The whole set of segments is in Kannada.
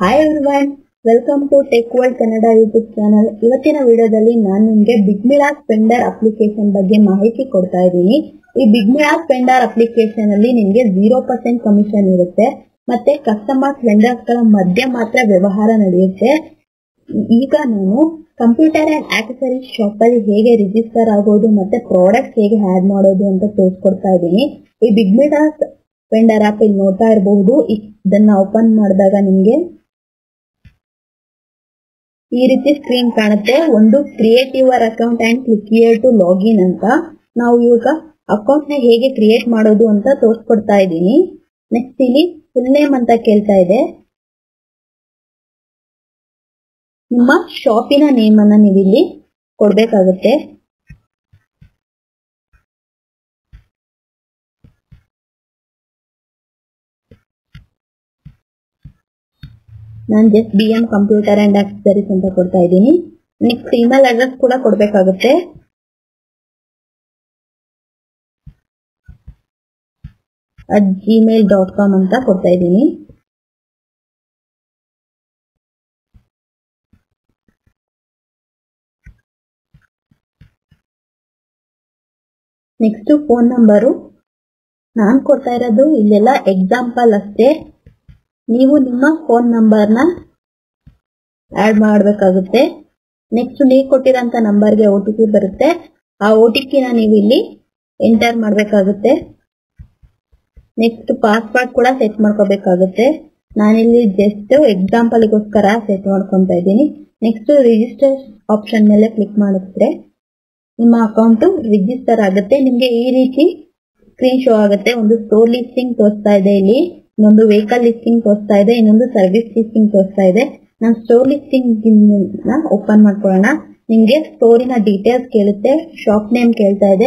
hi everyone welcome to tech world Kannada YouTube channel ಇವತ್ತಿನ ವಿಡಿಯೋದಲ್ಲಿ ನಾನು ನಿಮಗೆ ಬಿಗ್ ಮಿಳಾ ಸ್ಪೆಂಡರ್ ಅಪ್ಲಿಕೇಶನ್ ಬಗ್ಗೆ ಮಾಹಿತಿ ಕೊಡ್ತಾ ಇದ್ದೀನಿ ಈ ಬಿಗ್ ಮಿಳಾ ಸ್ಪೆಂಡರ್ ಅಪ್ಲಿಕೇಶನ್ ಅಲ್ಲಿ ನಿಮಗೆ ಜೀರೋ ಪರ್ಸೆಂಟ್ ಕಮಿಷನ್ ಇರುತ್ತೆ ಮತ್ತೆ ಕಸ್ಟಮರ್ಸ್ ವೆಂಡರ್ಸ್ ಗಳ ಮಧ್ಯೆ ಮಾತ್ರ ವ್ಯವಹಾರ ನಡೆಯುತ್ತೆ ಈಗ ನಾನು ಕಂಪ್ಯೂಟರ್ ಅಂಡ್ ಆಕ್ಸೆಸರೀಸ್ ಶಾಪ್ ಅಲ್ಲಿ ಹೇಗೆ ರಿಜಿಸ್ಟರ್ ಆಗೋದು ಮತ್ತೆ ಪ್ರಾಡಕ್ಟ್ ಹೇಗೆ ಆಡ್ ಮಾಡೋದು ಅಂತ ತೋರಿಸ್ಕೊಡ್ತಾ ಇದ್ದೀನಿ ಈ ಬಿಗ್ ಮಿಡಾ ವೆಂಡರ್ ಆಪ್ ಇಲ್ಲಿ ನೋಡ್ತಾ ಇರಬಹುದು ಇದನ್ನ ಓಪನ್ ಮಾಡಿದಾಗ ನಿಮ್ಗೆ ಈ ರೀತಿ ಸ್ಕ್ರೀನ್ ಕಾಣುತ್ತೆ ಒಂದು create your account and click here to login ಅಂತ ನಾವು ಇವಾಗ ಅಕೌಂಟ್ ನ ಹೇಗೆ ಕ್ರಿಯೇಟ್ ಮಾಡೋದು ಅಂತ ತೋರಿಸ್ಕೊಡ್ತಾ ಇದ್ದೀನಿ ನೆಕ್ಸ್ಟ್ ಇಲ್ಲಿ ಫುಲ್ ನೇಮ್ ಅಂತ ಕೇಳ್ತಾ ಇದೆ ನಿಮ್ಮ ಶಾಪಿನ ನೇಮ್ ಅನ್ನ ನೀವು ಇಲ್ಲಿ ಕೊಡ್ಬೇಕಾಗುತ್ತೆ ನಾನು just B M computer and accessories ಅಂತ ಕೊಡ್ತಾ ಇದ್ದೀನಿ ನೆಕ್ಸ್ಟ್ ಇಮೇಲ್ ಅಡ್ರೆಸ್ ಕೂಡ ಕೊಡ್ಬೇಕಾಗುತ್ತೆ ಅಟ್ ಜಿಮೇಲ್ ಡಾಟ್ ಕಾಮ್ ಅಂತ ಕೊಡ್ತಾ ಇದ್ದೀನಿ ನೆಕ್ಸ್ಟ್ ಫೋನ್ ನಂಬರು ನಾನು ಕೊಡ್ತಾ ಇರೋದು ಇಲ್ಲೆಲ್ಲ ಎಕ್ಸಾಂಪಲ್ ಅಷ್ಟೇ ನೀವು ನಿಮ್ಮ ಫೋನ್ ನಂಬರ್ನ ಆಡ್ ಮಾಡಬೇಕಾಗುತ್ತೆ ನೆಕ್ಸ್ಟ್ ನೀವು ಕೊಟ್ಟಿರೋಂಥ ನಂಬರ್ಗೆ ಒ ಟಿ ಪಿ ಬರುತ್ತೆ ಆ ಒ ಟಿ ಪಿನ ನೀವು ಇಲ್ಲಿ ಎಂಟರ್ ಮಾಡಬೇಕಾಗುತ್ತೆ ನೆಕ್ಸ್ಟ್ ಪಾಸ್ವರ್ಡ್ ಕೂಡ ಸೆಟ್ ಮಾಡ್ಕೋಬೇಕಾಗುತ್ತೆ ನಾನಿಲ್ಲಿ ಜಸ್ಟ್ ಎಕ್ಸಾಂಪಲ್ಗೋಸ್ಕರ ಸೆಟ್ ಮಾಡ್ಕೊತಾ ಇದ್ದೀನಿ ನೆಕ್ಸ್ಟ್ ರಿಜಿಸ್ಟರ್ ಆಪ್ಷನ್ ಮೇಲೆ ಕ್ಲಿಕ್ ಮಾಡಿದ್ರೆ ನಿಮ್ಮ ಅಕೌಂಟ್ ರಿಜಿಸ್ಟರ್ ಆಗುತ್ತೆ ನಿಮಗೆ ಈ ರೀತಿ ಸ್ಕ್ರೀನ್ ಶೋ ಆಗುತ್ತೆ ಒಂದು ಸ್ಟೋರ್ ಲಿಸ್ಟಿಂಗ್ ತೋರಿಸ್ತಾ ಇದೆ ಇಲ್ಲಿ ಇನ್ನೊಂದು ವೆಹಿಕಲ್ ಲಿಸ್ಟಿಂಗ್ ತೋರಿಸ್ತಾ ಇದೆ ಇನ್ನೊಂದು ಸರ್ವಿಸ್ ಲಿಸ್ಟಿಂಗ್ ತೋರಿಸ್ತಾ ಇದೆ ನಾನು ಸ್ಟೋರ್ ಲಿಸ್ಟಿಂಗ್ ಓಪನ್ ಮಾಡ್ಕೊಳ್ಳೋಣ ನಿಮ್ಗೆ ಸ್ಟೋರಿನ ಡೀಟೇಲ್ಸ್ ಕೇಳುತ್ತೆ ಶಾಪ್ ನೇಮ್ ಕೇಳ್ತಾ ಇದೆ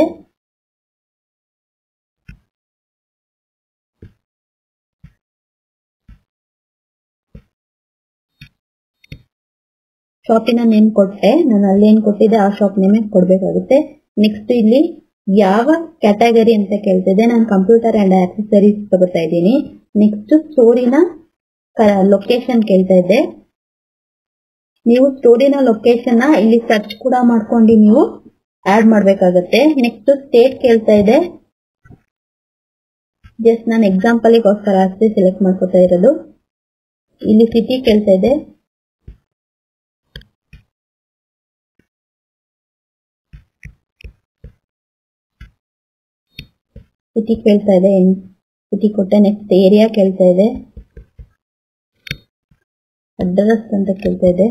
ಶಾಪಿನ ನೇಮ್ ಕೊಟ್ಟೆ ನಾನು ಅಲ್ಲೇನ್ ಕೊಟ್ಟಿದ್ದೆ ಆ ಶಾಪ್ ನೇಮೇ ಕೊಡ್ಬೇಕಾಗುತ್ತೆ ನೆಕ್ಸ್ಟ್ ಇಲ್ಲಿ ಯಾವ ಕ್ಯಾಟಗರಿ ಅಂತ ಕೇಳ್ತಿದೆ ನಾನು ಕಂಪ್ಯೂಟರ್ ಅಂಡ್ ಆಕ್ಸೆಸರೀಸ್ ತಗೋತಾ ಇದ್ದೀನಿ ನೆಕ್ಸ್ಟ್ ಸ್ಟೋರಿನ ಲೊಕೇಶನ್ ಕೇಳ್ತಾ ಇದೆ ನೀವು ಸ್ಟೋರಿನ ಲೊಕೇಶನ್ ಇಲ್ಲಿ ಸರ್ಚ್ ಕೂಡ ಮಾಡ್ಕೊಂಡು ನೀವು ಆಡ್ ಮಾಡ್ಬೇಕಾಗತ್ತೆ ನೆಕ್ಸ್ಟ್ ಸ್ಟೇಟ್ ಕೇಳ್ತಾ ಇದೆ ಜಸ್ಟ್ ನಾನು ಎಕ್ಸಾಂಪಲ್ಗೋಸ್ಕರ ಅಷ್ಟೇ ಸೆಲೆಕ್ಟ್ ಮಾಡ್ಕೋತಾ ಇರೋದು ಇಲ್ಲಿ ಸಿಟಿ ಕೇಳ್ತಾ ಇದೆ ಸಿಟಿ ಕೇಳ್ತಾ ಇದೆ ಸಿಟಿ ಕೊಟ್ಟೆ ನೆಕ್ಸ್ಟ್ ಏರಿಯಾ ಕೇಳ್ತಾ ಇದೆ ಅಡ್ರೆಸ್ ಅಂತ ಕೇಳ್ತಾ ಇದೆ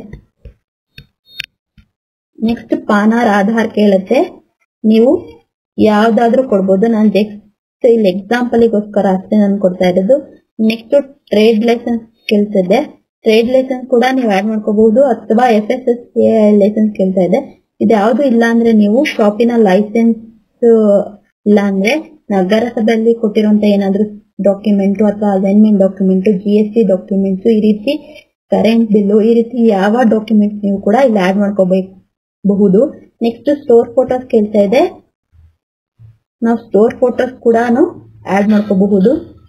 ನೆಕ್ಸ್ಟ್ ಪಾನಾರ್ ಆಧಾರ್ ಕೇಳುತ್ತೆ ನೀವು ಯಾವ್ದಾದ್ರೂ ಕೊಡ್ಬೋದು ನಾನು ಜಸ್ಟ್ ಇಲ್ಲಿ ಎಕ್ಸಾಂಪಲ್ಗೋಸ್ಕರ ಅಷ್ಟೇ ನಾನು ಕೊಡ್ತಾ ಇರೋದು ನೆಕ್ಸ್ಟ್ ಟ್ರೇಡ್ ಲೈಸೆನ್ಸ್ ಕೇಳ್ತಿದೆ ಟ್ರೇಡ್ ಲೈಸೆನ್ಸ್ ಕೂಡ ನೀವು ಆಡ್ ಮಾಡ್ಕೋಬಹುದು ಅಥವಾ ಎಫ್ ಎಸ್ ಎಸ್ ಲೈಸೆನ್ಸ್ ಕೇಳ್ತಾ ಇದೆ ಇದು ಯಾವ್ದು ಇಲ್ಲ ಅಂದ್ರೆ ನೀವು ಶಾಪಿನ ಲೈಸೆನ್ಸ್ ಇಲ್ಲ ಅಂದ್ರೆ ನಗರಸಭೆಯಲ್ಲಿ ಕೊಟ್ಟಿರುವಂತ ಏನಾದ್ರು ಡಾಕ್ಯುಮೆಂಟ್ ಅಥವಾ alignment document G S T documents ಈ ರೀತಿ ಕರೆಂಟ್ ಬಿಲ್ಲು ಈ ರೀತಿ ಯಾವ ಡಾಕ್ಯುಮೆಂಟ್ಸ್ ನೀವು ಕೂಡ ಇಲ್ಲಿ ಆಡ್ ಮಾಡ್ಕೋಬಹುದು ನೆಕ್ಸ್ಟ್ ಸ್ಟೋರ್ ಫೋಟೋಸ್ ಕೇಳ್ತಾ ಇದೆ ನಾವು ಸ್ಟೋರ್ ಫೋಟೋಸ್ ಕೂಡ ಆಡ್ ಮಾಡ್ಕೋಬಹುದು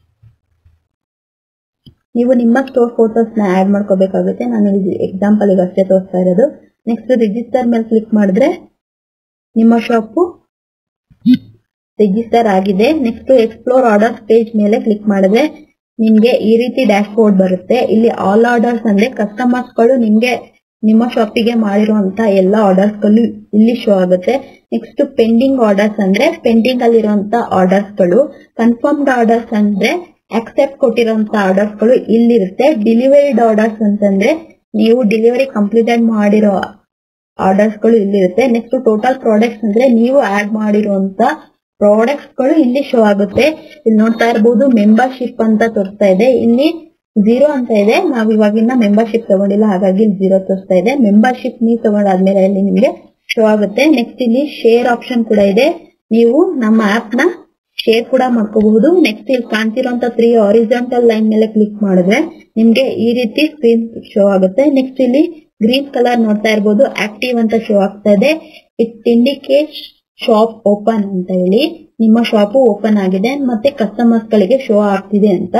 ನೀವು ನಿಮ್ಮ ಸ್ಟೋರ್ ಫೋಟೋಸ್ ನ ಆಡ್ ಮಾಡ್ಕೋಬೇಕಾಗುತ್ತೆ ನಾನು ಇಲ್ಲಿ ಎಕ್ಸಾಂಪಲ್ ಈಗ ಅಷ್ಟೇ ತೋರಿಸ್ತಾ ಇರೋದು ನೆಕ್ಸ್ಟ್ ರಿಜಿಸ್ಟರ್ ಮೇಲೆ ಕ್ಲಿಕ್ ಮಾಡಿದ್ರೆ ನಿಮ್ಮ ಶಾಪು ರಿಜಿಸ್ಟರ್ ಆಗಿದೆ ನೆಕ್ಸ್ಟ್ ಎಕ್ಸ್ಪ್ಲೋರ್ ಆರ್ಡರ್ಸ್ ಪೇಜ್ ಮೇಲೆ ಕ್ಲಿಕ್ ಮಾಡಿದ್ರೆ ನಿಮ್ಗೆ ಈ ರೀತಿ ಡ್ಯಾಶ್ ಬೋರ್ಡ್ ಬರುತ್ತೆ ಇಲ್ಲಿ ಆಲ್ ಆರ್ಡರ್ಸ್ ಅಂದ್ರೆ ಕಸ್ಟಮರ್ಸ್ ಗಳು ನಿಮ್ಗೆ ನಿಮ್ಮ ಶಾಪಿಗೆ ಮಾಡಿರುವಂತ ಎಲ್ಲಾ ಆರ್ಡರ್ಸ್ ಗಳು ಇಲ್ಲಿ ಶೋ ಆಗುತ್ತೆ ನೆಕ್ಸ್ಟ್ ಪೆಂಡಿಂಗ್ ಆರ್ಡರ್ಸ್ ಅಂದ್ರೆ ಪೆಂಡಿಂಗ್ ಅಲ್ಲಿರುವಂತ ಆರ್ಡರ್ಸ್ ಗಳು ಕನ್ಫರ್ಮ್ಡ್ ಆರ್ಡರ್ಸ್ ಅಂದ್ರೆ ಅಕ್ಸೆಪ್ಟ್ ಕೊಟ್ಟಿರುವಂತ ಆರ್ಡರ್ಸ್ ಗಳು ಇಲ್ಲಿರುತ್ತೆ ಡೆಲಿವರಿಡ್ ಆರ್ಡರ್ಸ್ ಅಂತಂದ್ರೆ ನೀವು ಡೆಲಿವರಿ ಕಂಪ್ಲೀಟೆಡ್ ಮಾಡಿರೋ ಆರ್ಡರ್ಸ್ ಗಳು ಇಲ್ಲಿರುತ್ತೆ ನೆಕ್ಸ್ಟ್ ಟೋಟಲ್ ಪ್ರಾಡಕ್ಟ್ಸ್ ಅಂದ್ರೆ ನೀವು ಆಡ್ ಮಾಡಿರುವಂತ ಪ್ರಾಡಕ್ಟ್ಸ್ ಗಳು ಇಲ್ಲಿ ಶೋ ಆಗುತ್ತೆ ಇಲ್ಲಿ ನೋಡ್ತಾ ಇರಬಹುದು ಮೆಂಬರ್ಶಿಪ್ ಅಂತ ತೋರಿಸ್ತಾ ಇದೆ ಇಲ್ಲಿ ಜೀರೋ ಅಂತ ಇದೆ ನಾವು ಇವಾಗಿನ ಮೆಂಬರ್ಶಿಪ್ ತಗೊಂಡಿಲ್ಲ ಹಾಗಾಗಿ ಇಲ್ಲಿ ಜೀರೋ ತೋರಿಸ್ತಾ ಇದೆ ಮೆಂಬರ್ಶಿಪ್ ನೀವು ತಗೊಂಡಾದ್ಮೇಲೆ ಇಲ್ಲಿ ನಿಮಗೆ ಶೋ ಆಗುತ್ತೆ ನೆಕ್ಸ್ಟ್ ಇಲ್ಲಿ ಶೇರ್ ಆಪ್ಷನ್ ಕೂಡ ಇದೆ ನೀವು ನಮ್ಮ ಆಪ್ ನ ಶೇರ್ ಕೂಡ ಮಾಡ್ಕೋಬಹುದು ನೆಕ್ಸ್ಟ್ ಇಲ್ಲಿ ಕಾಣ್ತಿರುವಂತ ತ್ರೀ ಆರಿಜೆಂಟಲ್ ಲೈನ್ ಮೇಲೆ ಕ್ಲಿಕ್ ಮಾಡಿದ್ರೆ ನಿಮ್ಗೆ ಈ ರೀತಿ ಸ್ಕ್ರೀನ್ ಶೋ ಆಗುತ್ತೆ ನೆಕ್ಸ್ಟ್ ಇಲ್ಲಿ ಗ್ರೀನ್ ಕಲರ್ ನೋಡ್ತಾ ಇರಬಹುದು ಆಕ್ಟಿವ್ ಅಂತ ಶೋ ಆಗ್ತಾ ಇದೆ ಇಟ್ ಇಂಡಿಕೇಟ್ ಶಾಪ್ ಓಪನ್ ಅಂತ ಹೇಳಿ ನಿಮ್ಮ ಶಾಪು ಓಪನ್ ಆಗಿದೆ ಮತ್ತೆ ಕಸ್ಟಮರ್ಸ್ ಗಳಿಗೆ ಶೋ ಆಗ್ತಿದೆ ಅಂತ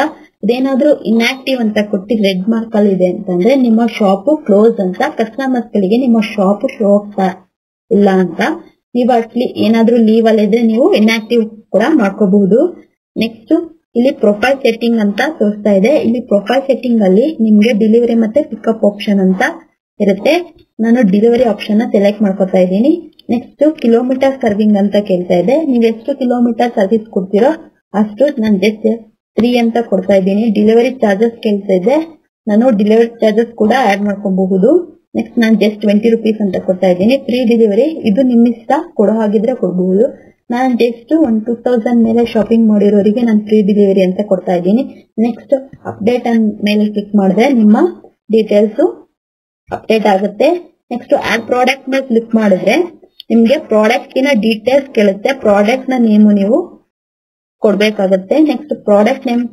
ಇದೇನಾದ್ರೂ ಇನ್ಆಕ್ಟಿವ್ ಅಂತ ಕೊಟ್ಟು ರೆಡ್ ಮಾರ್ಕ್ ಅಲ್ಲಿ ಇದೆ ಅಂತಂದ್ರೆ ನಿಮ್ಮ ಶಾಪ್ ಕ್ಲೋಸ್ ಅಂತ ಕಸ್ಟಮರ್ಸ್ ಗಳಿಗೆ ನಿಮ್ಮ ಶಾಪ್ ಶೋ ಆಗ್ತಾ ಇಲ್ಲ ಅಂತ ನೀವು ಅಟ್ಲಿ ಏನಾದ್ರೂ ಲೀವ್ ಅಲ್ಲಿ ಇದ್ರೆ ನೀವು ಇನ್ಆಕ್ಟಿವ್ ಕೂಡ ಮಾಡ್ಕೋಬಹುದು ನೆಕ್ಸ್ಟ್ ಇಲ್ಲಿ ಪ್ರೊಫೈಲ್ ಸೆಟ್ಟಿಂಗ್ ಅಂತ ತೋರಿಸ್ತಾ ಇದೆ ಇಲ್ಲಿ ಪ್ರೊಫೈಲ್ ಸೆಟ್ಟಿಂಗ್ ಅಲ್ಲಿ ನಿಮ್ಗೆ ಡೆಲಿವರಿ ಮತ್ತೆ ಪಿಕಪ್ ಆಪ್ಷನ್ ಅಂತ ಇರುತ್ತೆ ನಾನು ಡೆಲಿವರಿ ಆಪ್ಷನ್ ನ ಸೆಲೆಕ್ಟ್ ಮಾಡ್ಕೊತಾ ಇದ್ದೀನಿ ನೆಕ್ಸ್ಟ್ ಕಿಲೋಮೀಟರ್ ಸರ್ವಿಂಗ್ ಅಂತ ಕೇಳ್ತಾ ಇದೆ ನೀವು ಎಷ್ಟು ಕಿಲೋಮೀಟರ್ ಸರ್ವಿಸ್ ಕೊಡ್ತೀರೋ ಅಷ್ಟು ನಾನು ಜಸ್ಟ್ ತ್ರೀ ಅಂತ ಕೊಡ್ತಾ ಇದ್ದೀನಿ ಡೆಲಿವರಿ ಚಾರ್ಜಸ್ ಕೇಳ್ತಾ ಇದೆ ನಾನು ಡೆಲಿವರಿ ಚಾರ್ಜಸ್ ಕೂಡ ಆಡ್ ಮಾಡ್ಕೋಬಹುದು ನೆಕ್ಸ್ಟ್ ನಾನು ಜಸ್ಟ್ ಟ್ವೆಂಟಿ ರುಪೀಸ್ ಅಂತ ಕೊಡ್ತಾ ಇದ್ದೀನಿ ಫ್ರೀ ಡೆಲಿವರಿ ಇದು ನಿಮ್ಮ ಇಷ್ಟ ಕೊಡೋ ಹಾಗಿದ್ರೆ ಕೊಡಬಹುದು ನಾನು ಜಸ್ಟ್ ಒನ್ ಟೂ ತೌಸಂಡ್ ಮೇಲೆ ಶಾಪಿಂಗ್ ಮಾಡಿರೋರಿಗೆ ನಾನು ಫ್ರೀ ಡೆಲಿವರಿ ಅಂತ ಕೊಡ್ತಾ ಇದ್ದೀನಿ ನೆಕ್ಸ್ಟ್ ಅಪ್ಡೇಟ್ ಮೇಲೆ ಕ್ಲಿಕ್ ಮಾಡಿದ್ರೆ ನಿಮ್ಮ ಡೀಟೇಲ್ಸ್ ಅಪ್ಡೇಟ್ ಆಗುತ್ತೆ ನೆಕ್ಸ್ಟ್ ಆಡ್ ಪ್ರಾಡಕ್ಟ್ ಮೇಲೆ ಕ್ಲಿಕ್ ಮಾಡಿದ್ರೆ ನಿಮ್ಗೆ ಪ್ರಾಡಕ್ಟ್ ನ ಡೀಟೇಲ್ಸ್ ಕೇಳುತ್ತೆ ಪ್ರಾಡಕ್ಟ್ ನ ನೇಮು ನೀವು ಕೊಡ್ಬೇಕಾಗತ್ತೆ next product name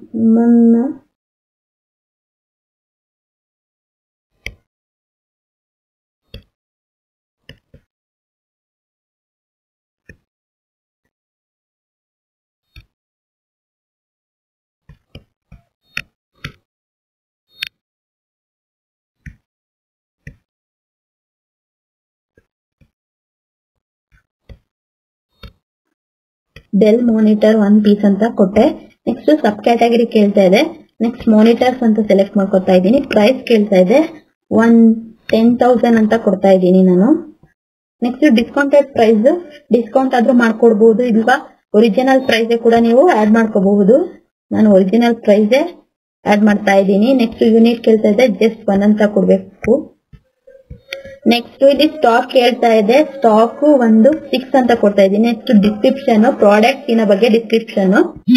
Dell monitor one piece ಅಂತ ಕೊಟ್ಟೆ ನೆಕ್ಸ್ಟ್ ಸಬ್ ಕ್ಯಾಟಗರಿ ಕೇಳ್ತಾ ಇದೆ ನೆಕ್ಸ್ಟ್ ಮಾನಿಟರ್ಸ್ ಅಂತ ಸೆಲೆಕ್ಟ್ ಮಾಡ್ಕೊತಾ ಇದ್ದೀನಿ ಪ್ರೈಸ್ ಕೇಳ್ತಾ ಇದೆ ಒನ್ ಟೆನ್ ತೌಸಂಡ್ ಅಂತ ಕೊಡ್ತಾ ಇದ್ದೀನಿ ನಾನು ನೆಕ್ಸ್ಟ್ ಡಿಸ್ಕೌಂಟೆಡ್ ಪ್ರೈಸ್ ಡಿಸ್ಕೌಂಟ್ ಆದ್ರೂ ಮಾಡ್ಕೊಡ್ಬಹುದು ಇಲ್ವಾ ಒರಿಜಿನಲ್ ಪ್ರೈಸ್ ಕೂಡ ನೀವು ಆಡ್ ಮಾಡ್ಕೋಬಹುದು ನಾನು ಒರಿಜಿನಲ್ ಪ್ರೈಸ್ ಆಡ್ ಮಾಡ್ತಾ ಇದ್ದೀನಿ ನೆಕ್ಸ್ಟ್ ಯೂನಿಟ್ ಕೇಳ್ತಾ ಇದೆ ಜಸ್ಟ್ ಒನ್ ಅಂತ ಕೊಡ್ಬೇಕು ನೆಕ್ಸ್ಟ್ ಇಲ್ಲಿ ಸ್ಟಾಕ್ ಕೇಳ್ತಾ ಇದೆ ಸ್ಟಾಕ್ ಒಂದು ಸಿಕ್ಸ್ ಅಂತ ಕೊಡ್ತಾ ಇದ್ದೀನಿ ನೆಕ್ಸ್ಟ್ ಡಿಸ್ಕ್ರಿಪ್ಷನ್ ಪ್ರಾಡಕ್ಟ್ ಇನ ಬಗ್ಗೆ ಡಿಸ್ಕ್ರಿಪ್ಷನ್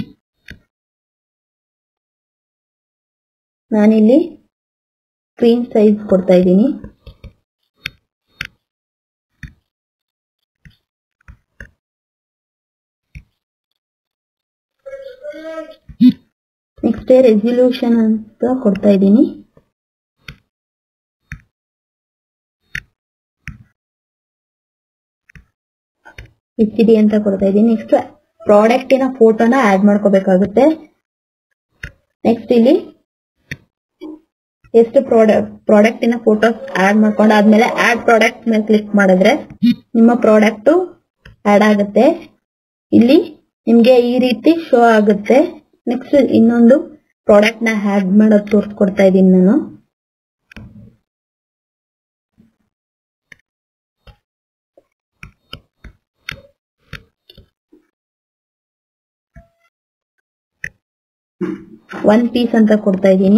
ನಾನಿಲ್ಲಿ ಸ್ಕ್ರೀನ್ ಸೈಜ್ ಕೊಡ್ತಾ ಇದ್ದೀನಿ ನೆಕ್ಸ್ಟ್ ರೆಸಲ್ಯೂಷನ್ ಅಂತ ಕೊಡ್ತಾ ಇದ್ದೀನಿ ಎಚ್ ಡಿ ಅಂತ ಕೊಡ್ತಾ ಇದ್ದೀನಿ ನೆಕ್ಸ್ಟ್ ಪ್ರಾಡಕ್ಟಿನ ಫೋಟೋನ ಆಡ್ ಮಾಡ್ಕೋಬೇಕಾಗುತ್ತೆ ನೆಕ್ಸ್ಟ್ ಇಲ್ಲಿ ಎಷ್ಟು ಪ್ರಾಡಕ್ಟ್ ಪ್ರಾಡಕ್ಟಿನ ಫೋಟೋಸ್ ಆಡ್ ಮಾಡ್ಕೊಂಡು ಆದ್ಮೇಲೆ ಆಡ್ ಪ್ರಾಡಕ್ಟ್ ಮೇಲೆ ಕ್ಲಿಕ್ ಮಾಡಿದ್ರೆ ನಿಮ್ಮ ಪ್ರಾಡಕ್ಟ್ ಆಡ್ ಆಗುತ್ತೆ ಇಲ್ಲಿ ನಿಮ್ಗೆ ಈ ರೀತಿ ಶೋ ಆಗುತ್ತೆ ನೆಕ್ಸ್ಟ್ ಇನ್ನೊಂದು ಪ್ರಾಡಕ್ಟ್ ನ ಆಡ್ ಮಾಡೋದು ತೋರಿಸ್ಕೊಡ್ತಾ ಇದ್ದೀನಿ ನಾನು ಒನ್ ಪೀಸ್ ಅಂತ ಕೊಡ್ತಾ ಇದ್ದೀನಿ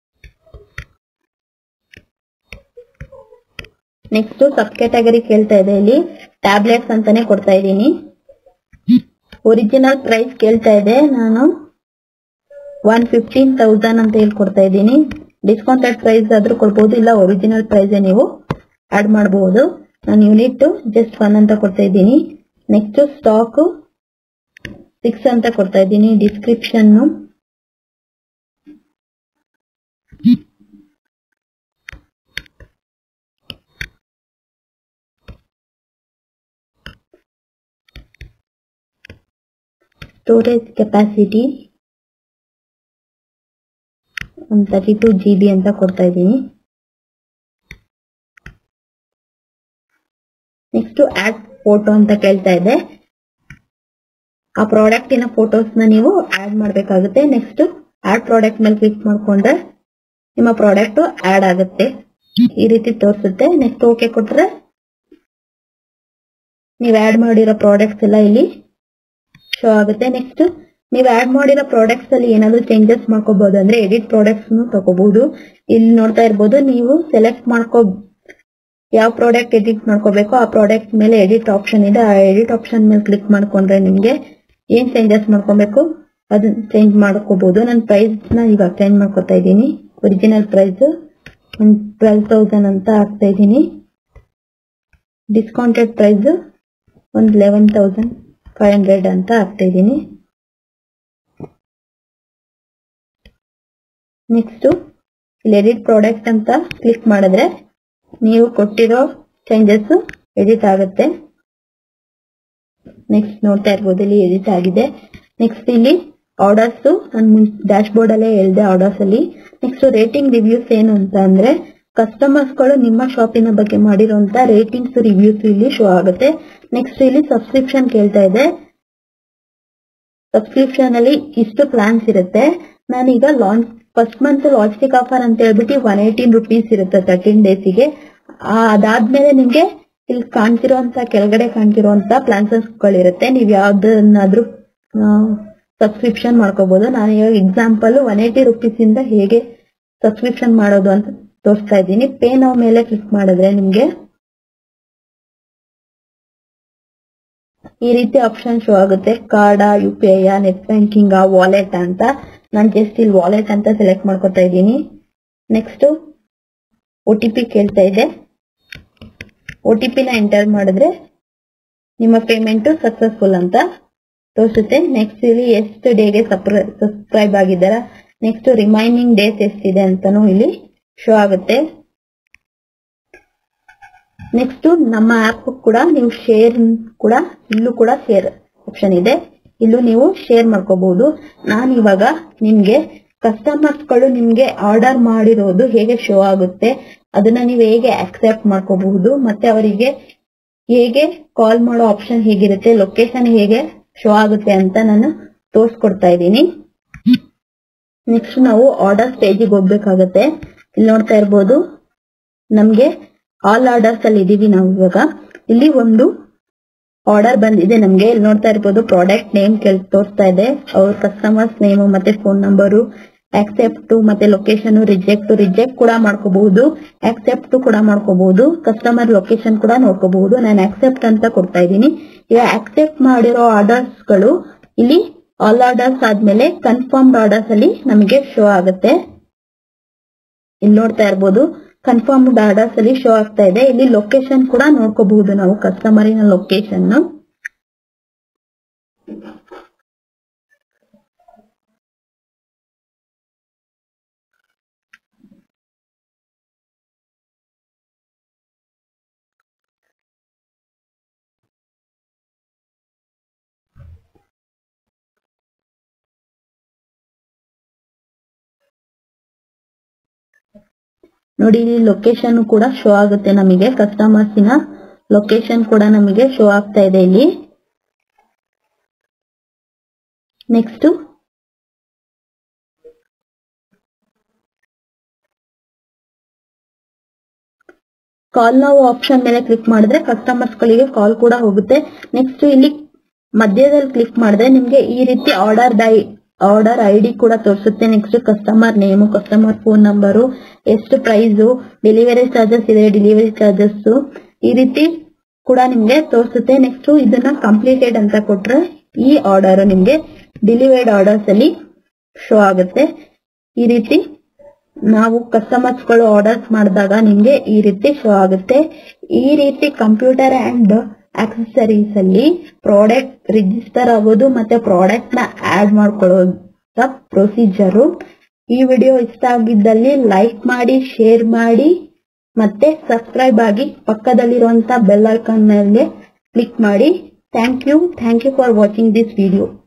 ನೆಕ್ಸ್ಟ್ ಸಬ್ ಕ್ಯಾಟಗರಿ ಕೇಳ್ತಾ ಇದೆ ಇಲ್ಲಿ ಟ್ಯಾಬ್ಲೆಟ್ಸ್ ಅಂತಾನೆ ಕೊಡ್ತಾ ಇದ್ದೀನಿ ಒರಿಜಿನಲ್ ಪ್ರೈಸ್ ಕೇಳ್ತಾ ಇದೆ ನಾನು ಒನ್ ಫಿಫ್ಟೀನ್ ತೌಸಂಡ್ ಅಂತ ಹೇಳಿ ಕೊಡ್ತಾ ಇದ್ದೀನಿ ಡಿಸ್ಕೌಂಟೆಡ್ ಪ್ರೈಸ್ ಆದ್ರೂ ಕೊಡ್ಬೋದು ಇಲ್ಲ ಒರಿಜಿನಲ್ ಪ್ರೈಸ್ ನೀವು ಆಡ್ ಮಾಡಬಹುದು ನಾನು ಯೂನಿಟ್ ಜಸ್ಟ್ ಒನ್ ಅಂತ ಕೊಡ್ತಾ ಇದ್ದೀನಿ ನೆಕ್ಸ್ಟ್ ಸ್ಟಾಕ್ ಸಿಕ್ಸ್ ಅಂತ ಕೊಡ್ತಾ ಇದ್ದೀನಿ ಡಿಸ್ಕ್ರಿಪ್ಷನ್ ಸ್ಟೋರೇಜ್ ಕೆಪಾಸಿಟಿ ಒಂದು ತರ್ಟಿ ಟು ಜಿ ಬಿ ಅಂತ ಕೊಡ್ತಾ ಇದ್ದೀನಿ ನೆಕ್ಸ್ಟ್ ಆಡ್ ಫೋಟೋ ಅಂತ ಕೇಳ್ತಾ ಇದೆ ಆ ಪ್ರಾಡಕ್ಟಿನ ಫೋಟೋಸ್ನ ನೀವು ಆಡ್ ಮಾಡಬೇಕಾಗುತ್ತೆ ನೆಕ್ಸ್ಟ್ ಆಡ್ ಪ್ರಾಡಕ್ಟ್ ಮೇಲೆ ಕ್ಲಿಕ್ ಮಾಡ್ಕೊಂಡ್ರೆ ನಿಮ್ಮ ಪ್ರಾಡಕ್ಟ್ ಆಡ್ ಆಗುತ್ತೆ ಈ ರೀತಿ ತೋರಿಸುತ್ತೆ ನೆಕ್ಸ್ಟ್ ಓಕೆ ಕೊಟ್ರೆ ನೀವು ಆಡ್ ಮಾಡಿರೋ ಪ್ರಾಡಕ್ಟ್ಸ್ ಎಲ್ಲ ಇಲ್ಲಿ ಶೋ ಆಗುತ್ತೆ ನೆಕ್ಸ್ಟ್ ನೀವು ಆಡ್ ಮಾಡಿರೋ ಪ್ರಾಡಕ್ಟ್ಸ್ ಅಲ್ಲಿ ಏನಾದ್ರು ಚೇಂಜಸ್ ಮಾಡ್ಕೋಬಹುದು ಅಂದ್ರೆ ಎಡಿಟ್ ಪ್ರಾಡಕ್ಟ್ಸ್ ತಗೋಬಹುದು ಇಲ್ಲಿ ನೋಡ್ತಾ ಇರ್ಬೋದು ನೀವು ಸೆಲೆಕ್ಟ್ ಮಾಡ್ಕೋ ಯಾವ ಪ್ರಾಡಕ್ಟ್ ಎಡಿಟ್ ಮಾಡ್ಕೋಬೇಕು ಆ ಪ್ರಾಡಕ್ಟ್ ಮೇಲೆ ಎಡಿಟ್ ಆಪ್ಷನ್ ಇದೆ ಆ ಎಡಿಟ್ ಆಪ್ಷನ್ ಮೇಲೆ ಕ್ಲಿಕ್ ಮಾಡ್ಕೊಂಡ್ರೆ ನಿಮ್ಗೆ ಏನ್ ಚೇಂಜಸ್ ಮಾಡ್ಕೋಬೇಕು ಅದನ್ನ ಚೇಂಜ್ ಮಾಡ್ಕೋಬಹುದು ನಾನು ಪ್ರೈಸ್ ನ ಇವಾಗ ಚೇಂಜ್ ಮಾಡ್ಕೊತಾ ಇದ್ದೀನಿ ಒರಿಜಿನಲ್ ಪ್ರೈಸ್ ಒಂದು ಟ್ವೆಲ್ ತೌಸಂಡ್ ಅಂತ ಹಾಕ್ತಾ ಇದ್ದೀನಿ ಡಿಸ್ಕೌಂಟೆಡ್ ಪ್ರೈಸ್ ಒಂದು ಲೆವೆನ್ ತೌಸಂಡ್ ಫೈವ್ ಹಂಡ್ರೆಡ್ ಅಂತ ಹಾಕ್ತಾ ಇದ್ದೀನಿ ನೆಕ್ಸ್ಟ್ ಇಲ್ಲಿ ಎಡಿಟ್ ಪ್ರಾಡಕ್ಟ್ ಅಂತ ಕ್ಲಿಕ್ ಮಾಡಿದ್ರೆ ನೀವು ಕೊಟ್ಟಿರೋ ಚೇಂಜಸ್ ಎಡಿಟ್ ಆಗುತ್ತೆ ನೆಕ್ಸ್ಟ್ ನೋಡ್ತಾ ಇರ್ಬೋದು ಇಲ್ಲಿ ಎಡಿಟ್ ಆಗಿದೆ ನೆಕ್ಸ್ಟ್ ಇಲ್ಲಿ ಆರ್ಡರ್ಸ್ ನಾನು ಡ್ಯಾಶ್ ಬೋರ್ಡ್ ಅಲ್ಲೇ ಹೇಳಿದೆ ಆರ್ಡರ್ಸ್ ಅಲ್ಲಿ ನೆಕ್ಸ್ಟ್ ರೇಟಿಂಗ್ ರಿವ್ಯೂಸ್ ಏನು ಅಂತ ಅಂದ್ರೆ ಕಸ್ಟಮರ್ಸ್ ಗಳು ನಿಮ್ಮ ಶಾಪಿನ ಬಗ್ಗೆ ಮಾಡಿರುವಂತ ರೇಟಿಂಗ್ಸ್ ರಿವ್ಯೂಸ್ ಇಲ್ಲಿ ಶೋ ಆಗುತ್ತೆ ನೆಕ್ಸ್ಟ್ ಇಲ್ಲಿ ಸಬ್ಸ್ಕ್ರಿಪ್ಷನ್ ಕೇಳ್ತಾ ಇದೆ ಸಬ್ಸ್ಕ್ರಿಪ್ಷನ್ ಅಲ್ಲಿ ಇಷ್ಟು ಪ್ಲಾನ್ಸ್ ಇರುತ್ತೆ ನಾನೀಗ launch first month logistic offer ಅಂತ ಹೇಳ್ಬಿಟ್ಟು ಒನ್ ಏಯ್ಟೀನ್ ರುಪೀಸ್ ಇರುತ್ತೆ ತರ್ಟೀನ್ ಡೇಸಿಗೆ ಅದಾದ್ಮೇಲೆ ನಿಮ್ಗೆ ಇಲ್ಲಿ ಕಾಣ್ತಿರುವಂತ ಕೆಳಗಡೆ ಕಾಣ್ತಿರುವಂತ ಪ್ಲಾನ್ಸಸ್ ಗಳಿರುತ್ತೆ ನೀವ್ ಯಾವ್ದನ್ನಾದ್ರೂ ಸಬ್ಸ್ಕ್ರಿಪ್ಷನ್ ಮಾಡ್ಕೋಬಹುದು ನಾನು ಇವಾಗ ಎಕ್ಸಾಂಪಲ್ ಒನ್ ಏಯ್ಟಿ ರುಪೀಸ್ ಇಂದ ಹೇಗೆ ಸಬ್ಸ್ಕ್ರಿಪ್ಷನ್ ಮಾಡೋದು ಅಂತ ತೋರಿಸ್ತಾ ಇದ್ದೀನಿ ಪೇ ನಾವು ಮೇಲೆ ಕ್ಲಿಕ್ ಮಾಡಿದ್ರೆ ನಿಮ್ಗೆ ಈ ರೀತಿ ಆಪ್ಷನ್ ಶೋ ಆಗುತ್ತೆ card U P I net banking wallet ಅಂತ ನಾನು ಜಸ್ಟ್ ಇಲ್ಲಿ ವಾಲೆಟ್ ಅಂತ ಸೆಲೆಕ್ಟ್ ಮಾಡ್ಕೊತಾ ಇದ್ದೀನಿ ನೆಕ್ಸ್ಟ್ ಒ ಟಿ ಪಿ ಕೇಳ್ತಾ ಇದೆ ಒ ಟಿ ಪಿನ ಎಂಟರ್ ಮಾಡಿದ್ರೆ ನಿಮ್ಮ ಪೇಮೆಂಟ್ ಸಕ್ಸಸ್ಫುಲ್ ಅಂತ ತೋರಿಸುತ್ತೆ ನೆಕ್ಸ್ಟ್ ಇಲ್ಲಿ ಎಷ್ಟು ಡೇಗೆ ಸಬ್ಸ್ಕ್ರೈಬ್ ಆಗಿದ್ದಾರ ನೆಕ್ಸ್ಟ್ ರಿಮೈನಿಂಗ್ ಡೇಸ್ ಎಷ್ಟಿದೆ ಅಂತಾನು ಇಲ್ಲಿ ಶೋ ಆಗುತ್ತೆ ನೆಕ್ಸ್ಟ್ ನಮ್ಮ ಆಪ್ ಕೂಡ ನೀವು ಶೇರ್ ಕೂಡ ಇಲ್ಲೂ ಕೂಡ ಶೇರ್ ಆಪ್ಷನ್ ಇದೆ ಇಲ್ಲೂ ನೀವು ಶೇರ್ ಮಾಡ್ಕೋಬಹುದು ನಾನು ಇವಾಗ ನಿಮ್ಗೆ ಕಸ್ಟಮರ್ಸ್ ಗಳು ನಿಮ್ಗೆ ಆರ್ಡರ್ ಮಾಡಿರೋದು ಹೇಗೆ ಶೋ ಆಗುತ್ತೆ ಅದನ್ನ ನೀವು ಹೇಗೆ ಅಕ್ಸೆಪ್ಟ್ ಮಾಡ್ಕೋಬಹುದು ಮತ್ತೆ ಅವರಿಗೆ ಹೇಗೆ ಕಾಲ್ ಮಾಡೋ ಆಪ್ಷನ್ ಹೇಗಿರುತ್ತೆ ಲೊಕೇಶನ್ ಹೇಗೆ ಶೋ ಆಗುತ್ತೆ ಅಂತ ನಾನು ತೋರಿಸ್ಕೊಡ್ತಾ ಇದ್ದೀನಿ ನೆಕ್ಸ್ಟ್ ನಾವು ಆರ್ಡರ್ ಸ್ಟೇಜಿಗೆ ಹೋಗ್ಬೇಕಾಗತ್ತೆ ಇಲ್ಲಿ ನೋಡ್ತಾ ಇರ್ಬೋದು ನಮ್ಗೆ ಆಲ್ ಆರ್ಡರ್ಸ್ ಅಲ್ಲಿ ಇದೀವಿ ನಾವು ಇವಾಗ ಇಲ್ಲಿ ಒಂದು ಆರ್ಡರ್ ಬಂದಿದೆ ನಮ್ಗೆ ಇಲ್ಲಿ ನೋಡ್ತಾ ಇರ್ಬೋದು ಪ್ರಾಡಕ್ಟ್ ನೇಮ್ ಕೇಳ್ ತೋರಿಸ್ತಾ ಇದೆ ಅವ್ರ ಕಸ್ಟಮರ್ಸ್ ನೇಮು ಮತ್ತೆ ಫೋನ್ ನಂಬರು ಆಕ್ಸೆಪ್ಟ್ ಮತ್ತೆ ಲೊಕೇಶನ್ ರಿಜೆಕ್ಟ್ ರಿಜೆಕ್ಟ್ ಕೂಡ ಮಾಡ್ಕೋಬಹುದು ಆಕ್ಸೆಪ್ಟ್ ಕೂಡ ಮಾಡ್ಕೋಬಹುದು ಕಸ್ಟಮರ್ ಲೊಕೇಶನ್ ಕೂಡ ನೋಡ್ಕೋಬಹುದು ನಾನು ಆಕ್ಸೆಪ್ಟ್ ಅಂತ ಕೊಡ್ತಾ ಇದ್ದೀನಿ ಈಗ ಆಕ್ಸೆಪ್ಟ್ ಮಾಡಿರೋ ಆರ್ಡರ್ಸ್ ಗಳು ಇಲ್ಲಿ ಆಲ್ ಆರ್ಡರ್ಸ್ ಆದ್ಮೇಲೆ ಕನ್ಫರ್ಮ್ಡ್ ಆರ್ಡರ್ಸ್ ಅಲ್ಲಿ ನಮಗೆ ಶೋ ಆಗುತ್ತೆ ಇಲ್ಲಿ ನೋಡ್ತಾ ಇರ್ಬೋದು ಕನ್ಫರ್ಮ್ಡ್ ಆರ್ಡರ್ಸ್ ಅಲ್ಲಿ ಶೋ ಆಗ್ತಾ ಇದೆ ಇಲ್ಲಿ ಲೊಕೇಶನ್ ಕೂಡ ನೋಡ್ಕೋಬಹುದು ನಾವು ಕಸ್ಟಮರಿನ ಲೊಕೇಶನ್ ನೋಡಿ ಇಲ್ಲಿ ಲೊಕೇಶನ್ ಕೂಡ ಶೋ ಆಗುತ್ತೆ ನಮಗೆ ಕಸ್ಟಮರ್ಸಿನ ಲೊಕೇಶನ್ ಕೂಡ ನಮಗೆ ಶೋ ಆಗ್ತಾ ಇದೆ ಇಲ್ಲಿ ನೆಕ್ಸ್ಟ್ ಕಾಲ್ ನಾವು ಆಪ್ಷನ್ ಮೇಲೆ ಕ್ಲಿಕ್ ಮಾಡಿದ್ರೆ ಕಸ್ಟಮರ್ಸ್ ಗಳಿಗೆ ಕಾಲ್ ಕೂಡ ಹೋಗುತ್ತೆ ನೆಕ್ಸ್ಟ್ ಇಲ್ಲಿ ಮಧ್ಯದಲ್ಲಿ ಕ್ಲಿಕ್ ಮಾಡಿದ್ರೆ ನಿಮ್ಗೆ ಈ ರೀತಿ ಆರ್ಡರ್ ಡೈ ಆರ್ಡರ್ ಐ ಡಿ ಕೂಡ ತೋರಿಸುತ್ತೆ next customer name customer phone number ಎಷ್ಟು ಪ್ರೈಸು ಡೆಲಿವರಿ ಚಾರ್ಜಸ್ ಇದೆ ಡೆಲಿವರಿ ಚಾರ್ಜಸ್ ಈ ರೀತಿ ಕೂಡ ನಿಮ್ಗೆ ತೋರಿಸುತ್ತೆ ನೆಕ್ಸ್ಟ್ ಇದನ್ನ ಕಂಪ್ಲೀಟೆಡ್ ಅಂತ ಕೊಟ್ರೆ ಈ ಆರ್ಡರ್ ನಿಮ್ಗೆ ಡೆಲಿವರ್ಡ್ ಆರ್ಡರ್ಸ್ ಅಲ್ಲಿ ಶೋ ಆಗುತ್ತೆ ಈ ರೀತಿ ನಾವು ಕಸ್ಟಮರ್ಸ್ ಗಳು ಆರ್ಡರ್ಸ್ ಮಾಡಿದಾಗ ನಿಮ್ಗೆ ಈ ರೀತಿ ಶೋ ಆಗುತ್ತೆ ಈ ರೀತಿ ಕಂಪ್ಯೂಟರ್ ಅಂಡ್ ಆಕ್ಸೆಸರೀಸ್ ಅಲ್ಲಿ ಪ್ರಾಡಕ್ಟ್ ರಿಜಿಸ್ಟರ್ ಆಗೋದು ಮತ್ತೆ ಪ್ರಾಡಕ್ಟ್ ನ ಆಡ್ ಮಾಡ್ಕೊಳ್ಳೋ ಪ್ರೊಸೀಜರು ಈ ವಿಡಿಯೋ ಇಷ್ಟ ಆಗಿದ್ದಲ್ಲಿ ಲೈಕ್ ಮಾಡಿ ಶೇರ್ ಮಾಡಿ ಮತ್ತೆ ಸಬ್ಸ್ಕ್ರೈಬ್ ಆಗಿ ಪಕ್ಕದಲ್ಲಿರುವಂತ ಬೆಲ್ ಐಕಾನ್ ಮೇಲೆ ಕ್ಲಿಕ್ ಮಾಡಿ thank you thank you for watching this video